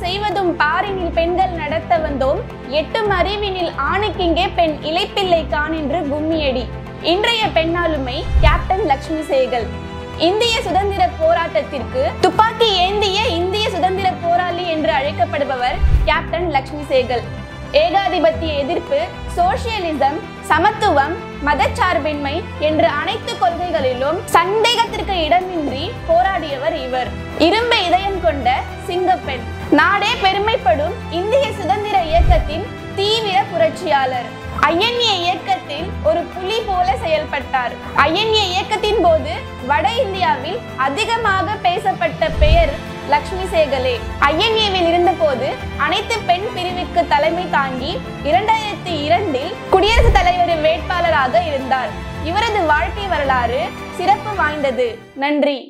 செய்வதும் பாரினில் பெண்கள் நடத்த வந்தோம் எட்டும் அறிவினில் ஆணுக்கிங்கே பெண் இலைப்பிள்ளை காணென்று கும்மியடி இன்றைய பெண்ணாளுமை கேப்டன் லக்ஷ்மி சேகல் இந்திய சுதந்திர போராட்டத்திற்கு துப்பாக்கி ஏந்திய இந்திய சுதந்திர போராளி என்று அழைக்கப்படுபவர் கேப்டன் லக்ஷ்மி சேகல் ஏகாதிபத்திய எதிர்ப்பு சோசியலிசம் சமத்துவம் மதச்சார்பின்மை என்ற அனைத்து கொள்கைகளிலும் சந்தேகத்திற்கு இடமின்றி போராடியவர் இவர் இரும்பு இதயம் கொண்ட சிங்கப்பெண் நாடே பெருமைப்படும் இந்திய சுதந்திர இயக்கத்தின் தீவிர புரட்சியாளர் ஐஎன்ஏ இயக்கத்தில் ஒரு புலி போல செயல்பட்டார் ஐஎன்ஏ இயக்கத்தின் போது வட இந்தியாவில் அதிகமாக பேசப்பட்ட பெயர் லக்ஷ்மி சேகலே ஐஎன்ஏவில் இருந்தபோது அனைத்து பெண் பிரிவுக்கு தலைமை தாங்கி இரண்டாயிரத்தி இரண்டில் குடியரசுத் தலைவர் வேட்பாளராக இருந்தார் இவரது வாழ்க்கை வரலாறு சிறப்பு வாய்ந்தது நன்றி